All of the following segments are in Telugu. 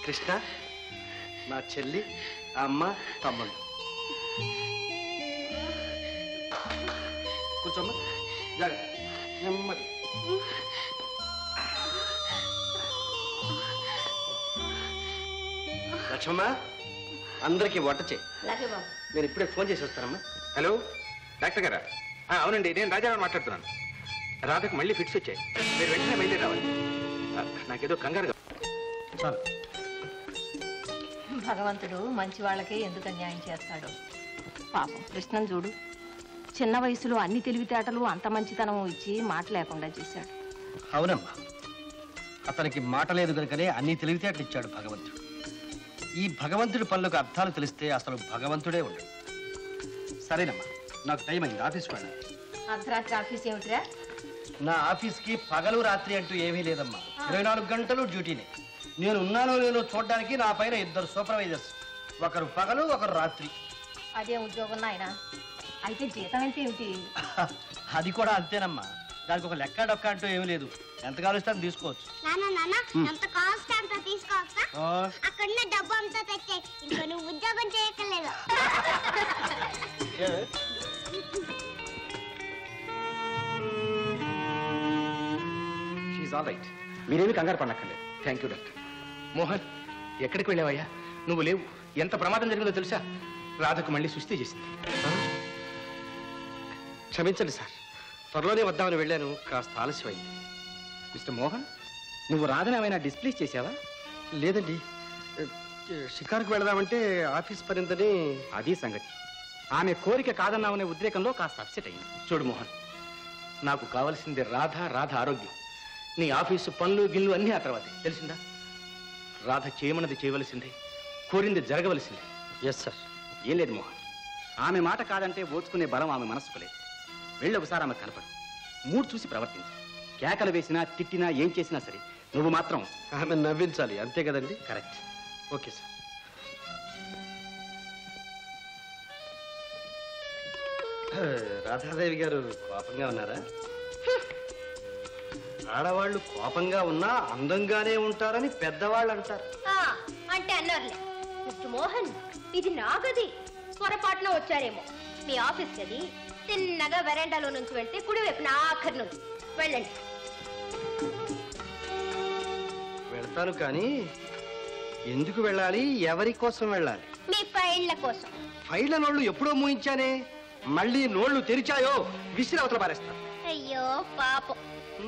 కృష్ణ నా చెల్లి అమ్మ తమ్ముడు కూర్చోమ్మా జాగ్రత్త నెమ్మది లక్ష్మమ్మ అందరికీ వంట చేయి అలాగే బాబు నేను ఇప్పుడే ఫోన్ చేసి వస్తానమ్మా హలో డాక్టర్ గారా ఆ, అవునండి నేను రాజారావు మాట్లాడుతున్నాను రాధకు మళ్ళీ ఫిట్స్ వచ్చాయి మీరు వెంటనే బయలుదేరి రావాలి ఆ, నాకేదో కంగారుగా చాలు భగవంతుడు మంచి వాళ్ళకే ఎందుకు అన్యాయం చేస్తాడు పాపం కృష్ణం చూడు చిన్న వయసులో అన్ని తెలివితేటలు అంత మంచితనం ఇచ్చి మాట లేకుండా చేశాడు అవునమ్మా అతనికి మాట లేదు కనుకనే అన్ని తెలివితేటలు ఇచ్చాడు భగవంతుడు ఈ భగవంతుడి పనులకు అర్థాలు తెలిస్తే అసలు భగవంతుడే ఉండడు సరేనమ్మా నాకు టైం అయింది ఆఫీస్కి వెళ్ళాలి అర్ధరాత్రి ఆఫీస్ ఏమిటిరా నా ఆఫీస్కి పగలు రాత్రి అంటూ ఏమీ లేదమ్మా ఇరవై నాలుగు గంటలు డ్యూటీనే నేను ఉన్నానో లేనో చూడడానికి నా పైన ఇద్దరు సూపర్వైజర్స్ ఒకరు పగలు ఒకరు రాత్రి అదే ఉద్యోగం నాయన అయితే జీతం ఎంత ఏమిటి అది కూడా అంతేనమ్మా దానికి ఒక లెక్క డొక్క అంటూ ఏమీ లేదు ఎంత కాలుస్తాను తీసుకోవచ్చు నాన్న నాన్న ఎంత కాస్ట్ అంత తీసుకోవచ్చా ఆ, అక్కడున్న డబ్బు అంతా తెచ్చే ఇంకా నువ్వు ఉద్యోగం చేయక్కర్లేదు ఏ? షీఈ్ ఆల్ రైట్ మీరేమీ కంగారు పడక్కర్లేదు థ్యాంక్ యూ డాక్టర్ మోహన్ ఎక్కడికి వెళ్ళావయ్యా నువ్వు లేవు ఎంత ప్రమాదం జరిగిందో తెలుసా రాధకు మళ్ళీ సుస్థి చేసింది క్షమించండి సార్ త్వరలోనే వద్దామని వెళ్ళాను కాస్త ఆలస్యమైంది మిస్టర్ మోహన్ నువ్వు రాధని ఏమైనా డిస్ప్లేస్ చేసావా లేదండి ఏ, షికారుకు వెళదామంటే ఆఫీస్ పనిందని అది సంగతి ఆమె కోరిక కాదన్నామనే ఉద్రేకంలో కాస్త అప్సెట్ అయింది చూడు మోహన్ నాకు కావలసింది రాధ రాధ ఆరోగ్యం నీ ఆఫీసు పనులు గిన్లు అన్నీ ఆ తర్వాతే తెలిసిందా రాధ చేయమన్నది చేయవలసిందే కోరింది జరగవలసిందే ఎస్ సార్ ఏం లేదు మోహన్ ఆమె మాట కాదంటే ఓర్చుకునే బలం ఆమె మనసుకు లేదు వెళ్ళి ఒకసారి ఆమె కనపడు మూడు చూసి ప్రవర్తించు కేకలు వేసినా తిట్టినా ఏం చేసినా సరే నువ్వు మాత్రం ఆమె నవ్వించాలి అంతే కదండి కరెక్ట్ ఓకే సార్ హ, రాధాదేవి గారు కోపంగా ఉన్నారా ఆడవాళ్ళు కోపంగా ఉన్నా అందంగానే ఉంటారని పెద్దవాళ్ళు అంటారు అంటే అన్నారులే మిస్టర్ మోహన్ ఇది నా గది పొరపాటున వచ్చారేమో మీ ఆఫీస్ గది తిన్నగా వెరాండాలో నుంచి వెళ్తే కుడివైపు నా ఆఖరి నుంచి వెళ్ళండి వెళ్తాను కానీ ఎందుకు వెళ్ళాలి ఎవరి కోసం వెళ్ళాలి మీ ఫైళ్ళ కోసం ఫైళ్ళ నోళ్ళు ఎప్పుడో మూయించానే మళ్ళీ నోళ్ళు తెరిచాయో విసిరి అవతల పారేస్తాను అయ్యో పాపం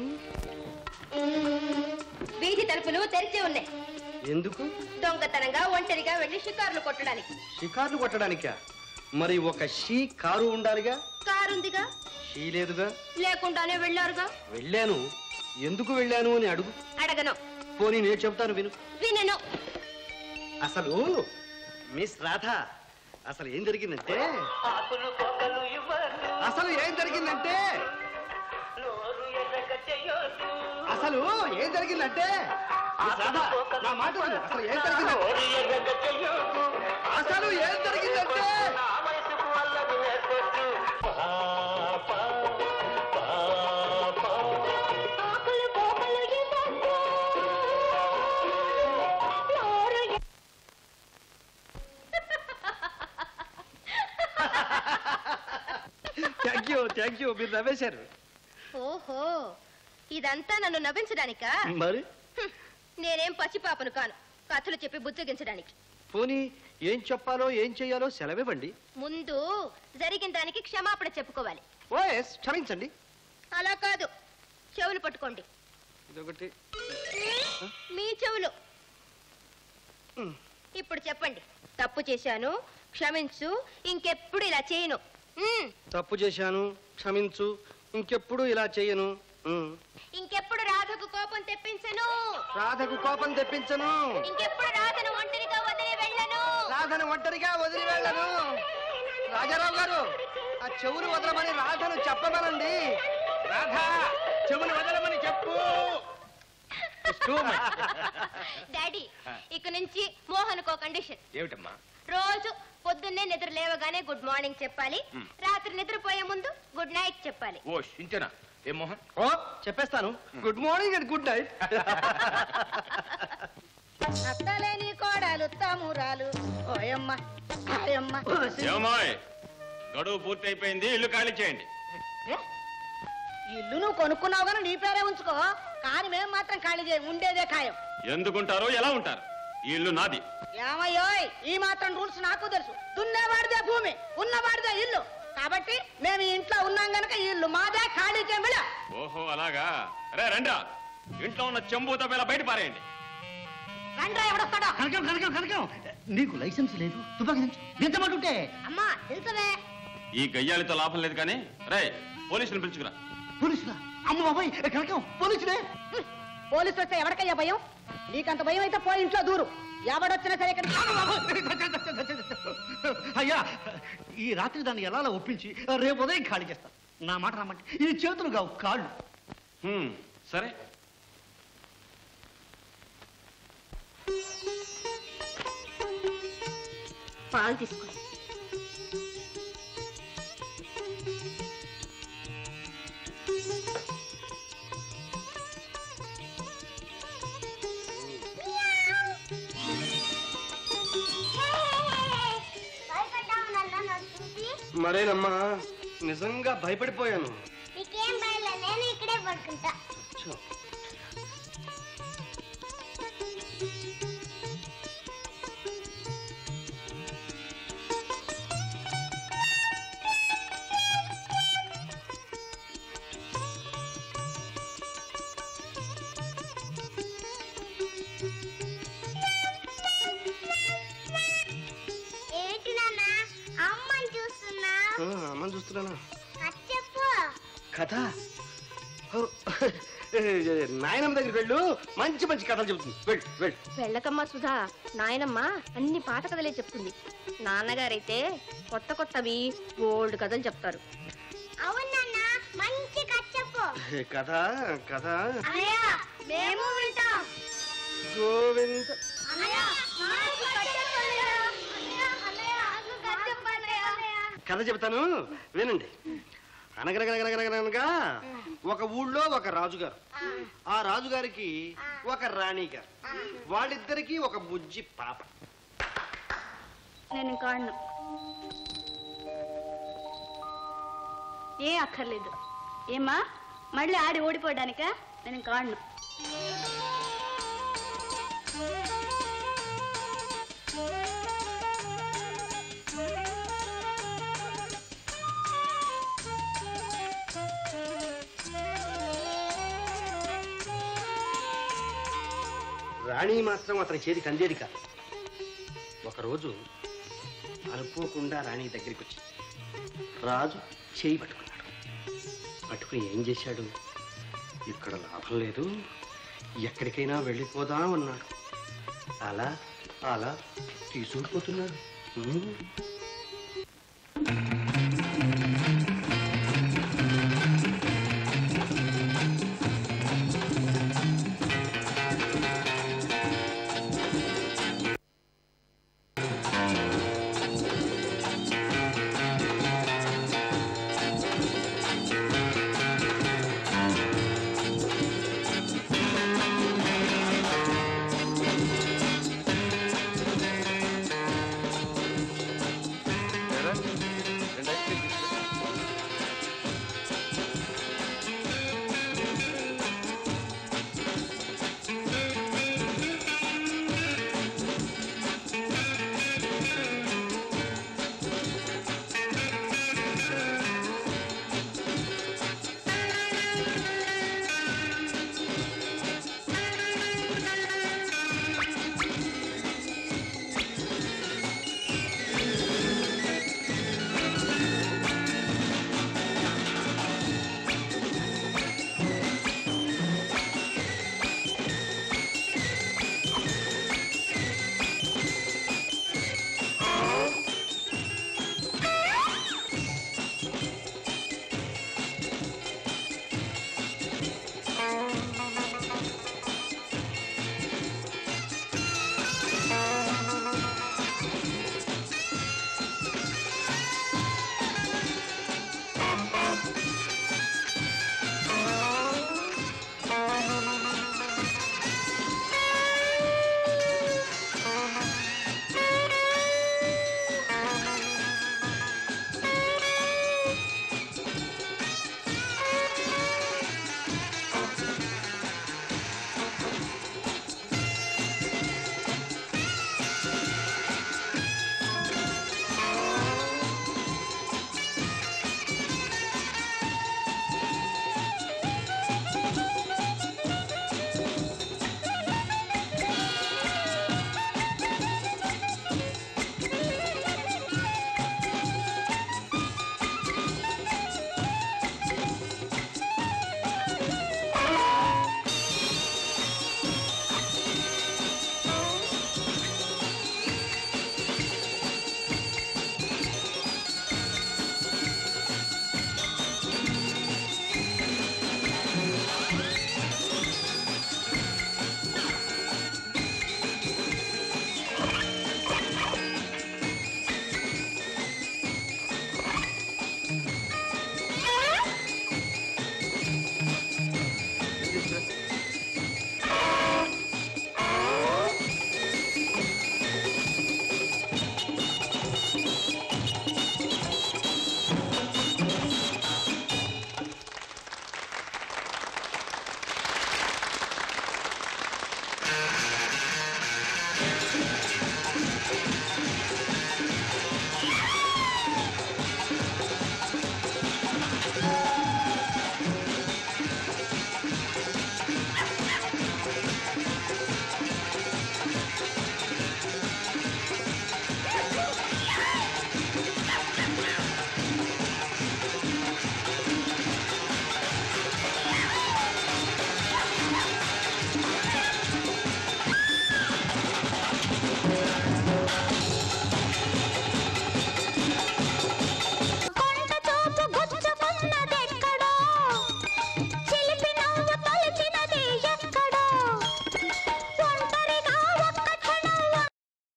వీధి తలుపులు తెరిచి ఉన్నాయి ఎందుకు దొంగతనంగా ఒంటరిగా వెళ్లి షికారులు కొట్టడానికి షికార్లు కొట్టడానికా మరి ఒక షీ కారు ఉండాలిగా కారుందిగా షీ లేదుగా లేకుండానే వెళ్ళారుగా వెళ్ళాను ఎందుకు వెళ్ళాను అని అడుగు అడగను పోనీ నేను చెప్తాను విను వినను అసలు మిస్ రాధా అసలు ఏం జరిగిందంటే అసలు ఏం జరిగిందంటే అసలు ఏం జరిగిందంటే మిస్ రాధా, నా మాట విను. అసలు ఏం జరిగిందంటే అసలు ఏం జరిగిందంటే థ్యాంక్ యూ థ్యాంక్ యూ మీరు నవ్వేశారు ఓహో ఇదంతా నన్ను నవ్వించడానికా మరి హ్మ్. నేనేం పసిపాపను కాను కథలు చెప్పి బుజ్జగించడానికి పోనీ ఏం చెప్పాలో ఏం చెయ్యాలో సెలవివ్వండి ముందు జరిగిన దానికి క్షమాపణ చెప్పుకోవాలి ఓఎస్ క్షమించండి అలా కాదు చెవులు పట్టుకోండి ఇదొకటి మీ చెవులు హ్మ్. ఇప్పుడు చెప్పండి తప్పు చేశాను క్షమించు ఇంకెప్పుడు ఇలా చేయను మ్మ్. తప్పు చేశాను క్షమించు ఇంకెప్పుడు ఇలా చెయ్యను ఉమ్. ఇంకెప్పుడు రాధకు కోపం తెప్పించను రాధకు కోపం తెప్పించను ఇంకెప్పుడు రాధను ఒంటరిగా వదిలి వెళ్ళను రాధను ఒంటరిగా వదిలి వెళ్ళను రాజారావు గారు ఆ చెవులు వదలమని రాధను చెప్పమనండి రాధా చెవులు వదలమని చెప్పు It's too much. డాడీ ఇక నుంచి మోహన్ కో కండిషన్ ఏమిటమ్మా రోజు పొద్దున్నే నిద్ర లేవగానే గుడ్ మార్నింగ్ చెప్పాలి మ్. రాత్రి నిద్రపోయే ముందు గుడ్ నైట్ చెప్పాలి ఓ ఇంతేనా ఏ మోహన్ ఓ చెప్పేస్తాను good morning and good night అత్తలేని రామురాలు ఓయమ్మ ఆయమ్మ ఏమాయ్ గడువు పూర్తి అయిపోయింది ఇల్లు ఖాళీ చేయండి ఏ? ఈ ఇల్లు నువ్వు కొనుక్కున్నావు కానీ నీ పేరే ఉంచుకో కానీ మేము మాత్రం ఖాళీ చేయం ఉండేదే ఖాయం ఎందుకుంటారో ఎలా ఉంటారు ఈ ఇల్లు నాది ఏమయ్యోయ్ ఈ మాత్రం రూల్స్ నాకు తెలుసు దున్నేవాడిదే భూమి ఉన్నవాడిదే ఇల్లు కాబట్టి మేము ఈ ఇంట్లో ఉన్నాం గనక ఈ ఇల్లు మాదే ఖాళీ చేయం వెళ్ళ ఓహో అలాగా రే రండా ఇంట్లో ఉన్న చెంబుతో పిల్ల బయట పారేయండి రండ్రా ఎవడొస్తాడో కనకం కనకం కనకం నీకు లైసెన్స్ లేదు తుపాకి దించమంటుంటే అమ్మా తెలుసవే ఈ గయ్యాలితో లాభం లేదు కానీ రే పోలీసుని పిలుచుకురా పోలీసులా అమ్మ బాబాయ్ కనకం పోలీసులే పోలీసు వస్తే ఎవరికయ్యా భయం నీకంత భయం అయితే పోయి ఇంట్లో దూరు ఎవడొచ్చినా సరే ఇక్కడ అయ్యా ఈ రాత్రి దాన్ని ఎలా అలా ఒప్పించి రేపు ఉదయం ఖాళీ చేస్తా నా మాట రమ్మంటే ఇది చేతులు కావు కాళ్ళు హ్మ్, సరే పాలు తీసుకోండి భయపడ్డావు నన్ను నన్ను చూసి మరేనమ్మా నిజంగా భయపడిపోయాను నీకేం భయలే నేను ఇక్కడే పడుకుంటా ఏంటి నాన్న అమ్మని చూస్తున్నా అమ్మని చూస్తున్నానా అది చెప్పు కథ ఓ, నాయనమ్మ దగ్గరికి వెళ్ళు మంచి మంచి కథలు చెబుతుంది వెళ్ళు వెళ్ళు వెళ్ళకమ్మా సుధా నాయనమ్మ అన్ని పాత కథలే చెప్తుంది నాన్నగారైతే కొత్త కొత్తవి ఓల్డ్ కథలు చెప్తారు అవును నాన్న మంచి కథ చెప్పు కథ కథ అన్నయ్య మేము వింటాం గోవింద అన్నయ్య మాకు కథ చెప్పు అన్నయ్య అన్నయ్య అన్నయ్య మాకు కథ చెప్పు అన్నయ్య కథ చెబుతాను వినండి అనగనగనగనగనగా ఒక ఊళ్ళో ఒక రాజుగారు ఆ రాజుగారికి ఒక రాణి గారు వాళ్ళిద్దరికి ఒక బుజ్జి పాప నేను ఇంకా ఆడను ఏ అక్కర్లేదు ఏమ్మా మళ్ళీ ఆడి ఓడిపోవడానికా నేను ఇంకా ఆడను రాణి మాత్రం అతని చేతికి అందేది కాదు ఒకరోజు అనుకోకుండా రాణి దగ్గరికి వచ్చి రాజు చేయి పట్టుకున్నాడు పట్టుకుని ఏం చేశాడు ఇక్కడ లాభం లేదు ఎక్కడికైనా వెళ్ళిపోదాం అన్నాడు అలా అలా తీసుకుపోతున్నాడు ఉమ్.